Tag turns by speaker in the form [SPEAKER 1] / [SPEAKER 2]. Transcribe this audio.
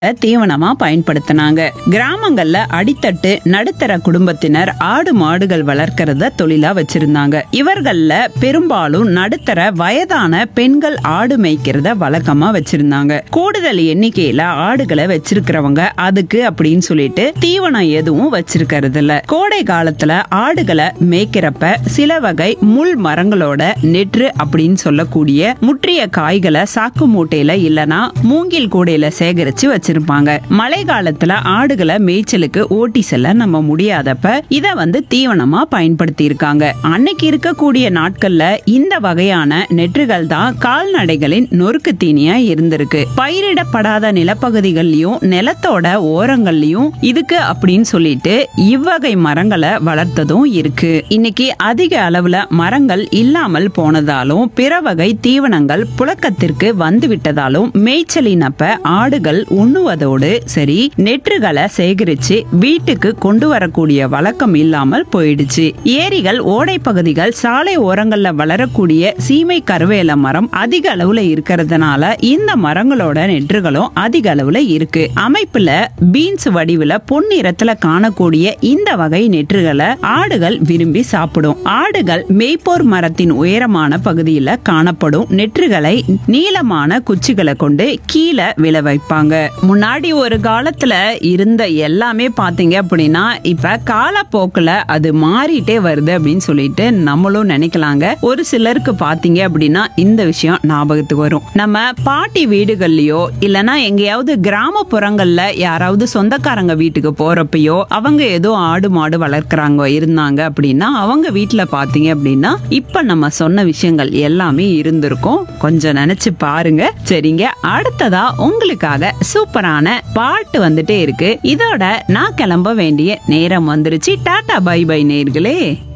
[SPEAKER 1] தீவனமா பயன்படுத்தினாங்க கிராமங்கள்ல அடித்தட்டு நடுத்தர குடும்பத்தினர் ஆடு மாடுகள் வளர்க்கறத தொழிலா வச்சிருந்தாங்க இவர்கள்ல பெரும்பாலும் நடுத்தர வயதான பெண்கள் ஆடு மேய்க்கிறத வழக்கமா வச்சிருந்தாங்க கூடுதல் எண்ணிக்கையில ஆடுகளை வச்சிருக்கிறவங்க அதுக்கு அப்படின்னு சொல்லிட்டு தீவனம் எதுவும் வச்சிருக்கிறது இல்ல கோடை காலத்துல ஆடுகளை மேய்க்கிறப்ப சில வகை முள் மரங்களோட நெற்று அப்படின்னு சொல்லக்கூடிய முற்றிய காய்களை சாக்கு மூட்டையில இல்லனா மூங்கில் கூடையில சேகரிச்சு வச்சிருப்பாங்க மழை காலத்துல ஆடுகளை மேய்ச்சலுக்கு ஓட்டி செல்ல நம்ம முடியாதப்ப இத வந்து தீவனமா பயன்படுத்தி இருக்காங்க அன்னைக்கு இருக்கக்கூடிய நாட்கள்ல இந்த வகையான நெற்றுகள் தான் கால்நடைகளின் நொறுக்கு தீனியா இருந்திருக்கு பயிரிடப்படாத நிலப்பகுதிகள்லயும் நிலத்தோட ஓரங்கள்லயும் இதுக்கு அப்படின்னு சொல்லிட்டு இவ்வகை மரங்களை வளர்த்ததும் இருக்கு இன்னைக்கு அதிக அளவுல மரங்கள் இல்லாமல் போனதாலும் பிற வகை தீவனங்கள் புழக்கத்திற்கு வந்து விட்டதாலும் மேய்ச்சலின் அப்ப ஆடுகள் உண்ணுவதோடு சரி நெற்றுகளை சேகரிச்சு வீட்டுக்கு கொண்டு வரக்கூடிய வழக்கம் இல்லாமல் போயிடுச்சு ஏரிகள் ஓடை பகுதிகள் சாலை ஓரங்கள்ல வளரக்கூடிய சீமை கருவேல மரம் அதிக அளவுல இருக்கிறதுனால இந்த மரங்களோட நெற்றுகளும் அதிக அளவுல இருக்கு அமைப்புல பீன்ஸ் வடிவுல பொன்னிறத்துல காணக்கூடிய இந்த வகை நெற்றுகளை ஆடுகள் விரும்பி சாப்பிடும் ஆடுகள் மேய்ப்போர் மரத்தின் உயரமான பகுதியில காணப்படும் நெற்றுகளை நீளமான குச்சிகளை கொண்டு கீழே விழ வைப்பாங்க முன்னாடி ஒரு காலத்துல இருந்த எல்லாமே பாத்தீங்க அப்படின்னா இப்ப காலப்போக்குல அது மாறிட்டே வருது அப்படின்னு சொல்லிட்டு நம்மளும் நினைக்கலாங்க ஒரு சிலருக்கு பாத்தீங்க அப்படின்னா இந்த விஷயம் ஞாபகத்துக்கு வரும் நம்ம பாட்டி வீடுகள்லயோ இல்லனா எங்கேயாவது கிராமப்புறங்கள்ல யாராவது சொந்தக்காரங்க வீட்டுக்கு போறப்பயோ அவங்க ஏதோ ஆடு மாடு வளர்க்குறாங்க இருந்தாங்க அப்படின்னா அவங்க வீட்டுல பாத்தீங்க அப்படின்னா இப்ப நம்ம சொன்ன விஷயங்கள் எல்லாமே இருந்திருக்கும் கொஞ்சம் நினைச்சு பாருங்க சரிங்க அடுத்ததா உங்களுக்காக சூப்பரான பாட்டு வந்துட்டே இருக்கு இதோட நான் கிளம்ப வேண்டிய நேரம் வந்துருச்சு டாடா பை பை நேர்களே